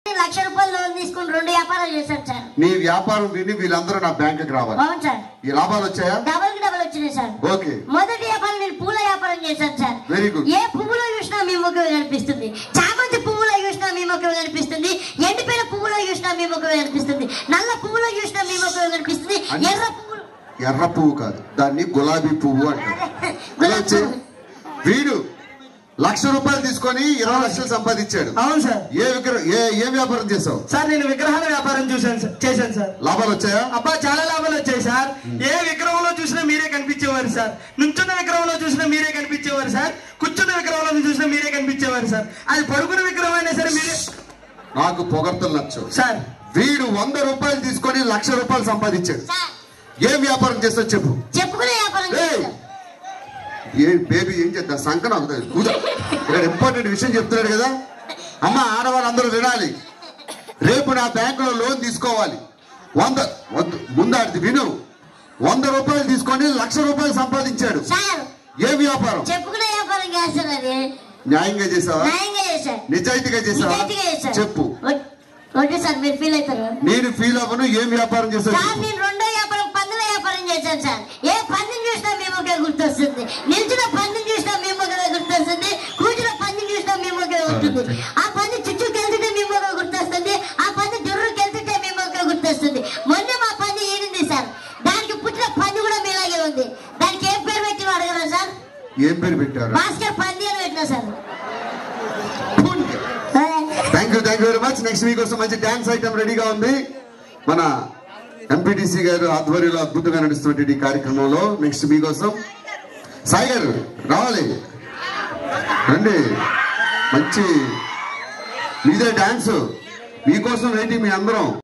లక్ష రూపాయలు లోన్ తీసుకుని రెండు వ్యాపారాలు చేశాను సార్ నీ వ్యాపారం విని వీళ్ళందరూ నా బ్యాంకుకి రావాలి అవును సార్ ఈ లాభాలు వచ్చాయా డబల్ కి డబల్ వచ్చినాయి సార్ ఓకే మొదటి వ్యాపారం నేను పూల వ్యాపారం చేశాను సార్ Very good. ఏ పువ్వులో చూసినా మీ ముఖం కనిపిస్తుంది చామంతి పువ్వులో చూసినా మీ ముఖం కనిపిస్తుంది ఎండిపోయిన పువ్వులో చూసినా మీ ముఖం కనిపిస్తుంది నల్ల పువ్వులో చూసినా మీ ముఖం కనిపిస్తుంది అంటే- ఎర్ర పువ్వులు ఎర్ర పువ్వు కాదు దాన్ని గులాబీ పువ్వు అంటారు గులాబీ వచ్చి పువ్వు. వీడు లక్ష రూపాయలు తీసుకొని ఇరవై లక్షలు సంపాదించాడు అవును సార్ ఏ విగ్రహం ఏ ఏ వ్యాపారం చేసావు సార్ నేను విగ్రహాల వ్యాపారం చూశాను సార్ చేశాను సార్ లాభాలు వచ్చాయా అబ్బా చాలా లాభాలు వచ్చాయి సార్ ఏ విగ్రహంలో చూసినా మీరే కనిపించేవారు సార్ నుంచున్న విగ్రహంలో చూసినా మీరే కనిపించేవారు సార్ కూర్చున్న విగ్రహంలో చూసినా మీరే కనిపించేవారు సార్ అది పడుకున్న విగ్రహం అయినా సరే మీరే నాకు పొగడ్తలు నచ్చవు సార్ వీడు వంద రూపాయలు తీసుకొని లక్ష రూపాయలు సంపాదించాడు సార్ ఏ వ్యాపారం చేస్తావు చెప్పు చెప్పుకునే వ్యాపారం ఏయ్! చేశాను ఏ బేబీ ఏం చేద్దాం సంకన కూర్చో ఇక్కడ ఇంపార్టెంట్ విషయం చెప్తున్నాడు కదా అమ్మ ఆడవాళ్ళందరూ వినాలి రేపు నా బ్యాంకులో లోన్ తీసుకోవాలి వంద వద్దు ముందాడిది విను వంద రూపాయలు తీసుకొని లక్ష రూపాయలు సంపాదించాడు సార్ ఏ వ్యాపారం చెప్పుకునే వ్యాపారం చేస్తారు అది న్యాయంగా చేసావా న్యాయంగా చేశారు నిజాయితీగా చేసావా నిజాయితీగా చేశారు చెప్పు ఓ- ఓకే సార్ మీరు ఫీల్ అవుతారు నేను ఫీల్ అవ్వను ఏం వ్యాపారం చేసావు సార్ నేను రెండో వ్యాపారం పందుల వ్యాపారం చేశాను సార్ ఏ పందిని చూసినా మీ ముఖే గుర్తొస్తుంది నిల్చిన పందిని చూసినా మీ ముఖమే గుర్తొస్తుంది కూర్చున్న పందిని చూసినా మీ ముఖే ఉంటుంది ఆ పంది చుట్టూకి వెళ్తుంటే మీ ముఖం గుర్తొస్తుంది ఆ పంది దుర్రుకి వెళ్తుంటే మీ ముఖం గుర్తొస్తుంది మొన్న మా పంది ఈనింది సార్ దానికి పుట్టిన పంది కూడా మీలాగే ఉంది దానికి ఏం పేరు పెట్టిన అడగరా సార్ ఏం పేరు పెట్టారు భాస్కర్ పంది అని పెట్టినా sir thank you thank you very much next week కోసం మంచి డాన్స్ ఐటమ్ రెడీగా ఉంది మన ఎంపీటీసీ గారు ఆధ్వర్యంలో అద్భుతంగా నడుస్తున్నటువంటి ఈ కార్యక్రమంలో నెక్స్ట్ మీకోసం సాయి గారు రావాలి రండి మంచి మీదే డాన్స్ మీకోసం వెయిటింగ్ మీ అందరం